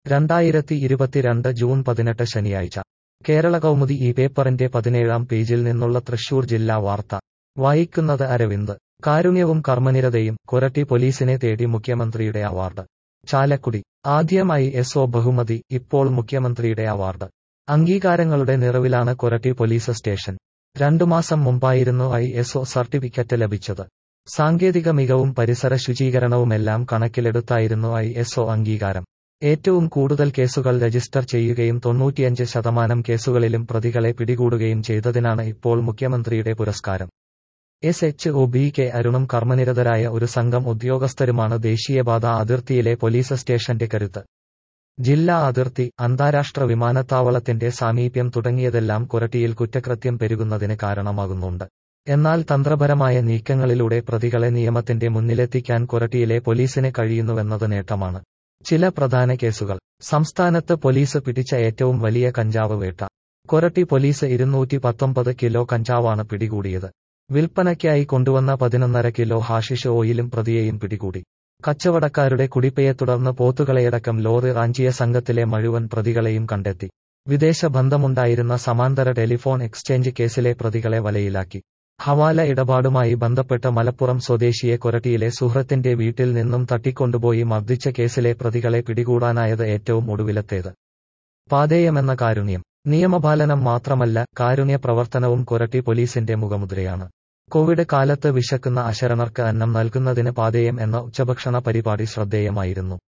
രണ്ടായിരത്തി ഇരുപത്തിരണ്ട് ജൂൺ പതിനെട്ട് ശനിയാഴ്ച കേരള കൗമുദി ഈ പേപ്പറിന്റെ പതിനേഴാം പേജിൽ നിന്നുള്ള തൃശൂർ ജില്ലാ വാർത്ത വായിക്കുന്നത് അരവിന്ദ് കാരുണ്യവും കർമ്മനിരതയും കൊരട്ടി പോലീസിനെ തേടി മുഖ്യമന്ത്രിയുടെ അവാർഡ് ചാലക്കുടി ആദ്യമായി എസ് ഒ ബഹുമതി ഇപ്പോൾ മുഖ്യമന്ത്രിയുടെ അവാർഡ് അംഗീകാരങ്ങളുടെ നിറവിലാണ് കൊരട്ടി പോലീസ് സ്റ്റേഷൻ രണ്ടു മാസം മുമ്പായിരുന്നു ഐ എസ് ഒ സർട്ടിഫിക്കറ്റ് ലഭിച്ചത് സാങ്കേതിക മികവും പരിസര ശുചീകരണവുമെല്ലാം കണക്കിലെടുത്തായിരുന്നു ഐ എസ് ഒ അംഗീകാരം ഏറ്റവും കൂടുതൽ കേസുകൾ രജിസ്റ്റർ ചെയ്യുകയും തൊണ്ണൂറ്റിയഞ്ച് ശതമാനം കേസുകളിലും പ്രതികളെ പിടികൂടുകയും ചെയ്തതിനാണ് ഇപ്പോൾ മുഖ്യമന്ത്രിയുടെ പുരസ്കാരം S H O B K അരുണും കർമ്മനിരതരായ ഒരു സംഘം ഉദ്യോഗസ്ഥരുമാണ് ദേശീയപാത അതിർത്തിയിലെ പോലീസ് സ്റ്റേഷന്റെ കരുത്ത് ജില്ലാ അതിർത്തി അന്താരാഷ്ട്ര വിമാനത്താവളത്തിന്റെ സാമീപ്യം തുടങ്ങിയതെല്ലാം കൊരട്ടിയിൽ കുറ്റകൃത്യം പെരുകുന്നതിന് കാരണമാകുന്നുണ്ട് എന്നാൽ തന്ത്രപരമായ നീക്കങ്ങളിലൂടെ പ്രതികളെ നിയമത്തിന്റെ മുന്നിലെത്തിക്കാൻ കൊരട്ടിയിലെ പോലീസിന് കഴിയുന്നുവെന്നത് നേട്ടമാണ് ചില പ്രധാന കേസുകൾ സംസ്ഥാനത്ത് പോലീസ് പിടിച്ച ഏറ്റവും വലിയ കഞ്ചാവ് വേട്ട കൊരട്ടി പോലീസ് ഇരുന്നൂറ്റി പത്തൊമ്പത് കിലോ കഞ്ചാവാണ് പിടികൂടിയത് വിൽപ്പനയ്ക്കായി കൊണ്ടുവന്ന പതിനൊന്നര കിലോ ഹാഷിഷ് ഓയിലും പ്രതിയെയും പിടികൂടി കച്ചവടക്കാരുടെ കുടിപ്പയെ തുടർന്ന് പോത്തുകളെയടക്കം ലോറി റാഞ്ചിയ സംഘത്തിലെ മുഴുവൻ പ്രതികളെയും കണ്ടെത്തി വിദേശ ബന്ധമുണ്ടായിരുന്ന സമാന്തര ടെലിഫോൺ എക്സ്ചേഞ്ച് കേസിലെ പ്രതികളെ വലയിലാക്കി ഹവാല ഇടപാടുമായി ബന്ധപ്പെട്ട് മലപ്പുറം സ്വദേശിയെ കൊരട്ടിയിലെ സുഹൃത്തിന്റെ വീട്ടിൽ നിന്നും തട്ടിക്കൊണ്ടുപോയി മർദ്ദിച്ച കേസിലെ പ്രതികളെ പിടികൂടാനായത് ഏറ്റവും ഒടുവിലത്തേത് പാതേയമെന്ന കാരുണ്യം നിയമപാലനം മാത്രമല്ല കാരുണ്യ പ്രവർത്തനവും കൊരട്ടി പോലീസിന്റെ മുഖമുദ്രയാണ് കോവിഡ് കാലത്ത് വിശക്കുന്ന അശരണർക്ക് അന്നം നൽകുന്നതിന് പാതേയം എന്ന ഉച്ചഭക്ഷണ പരിപാടി ശ്രദ്ധേയമായിരുന്നു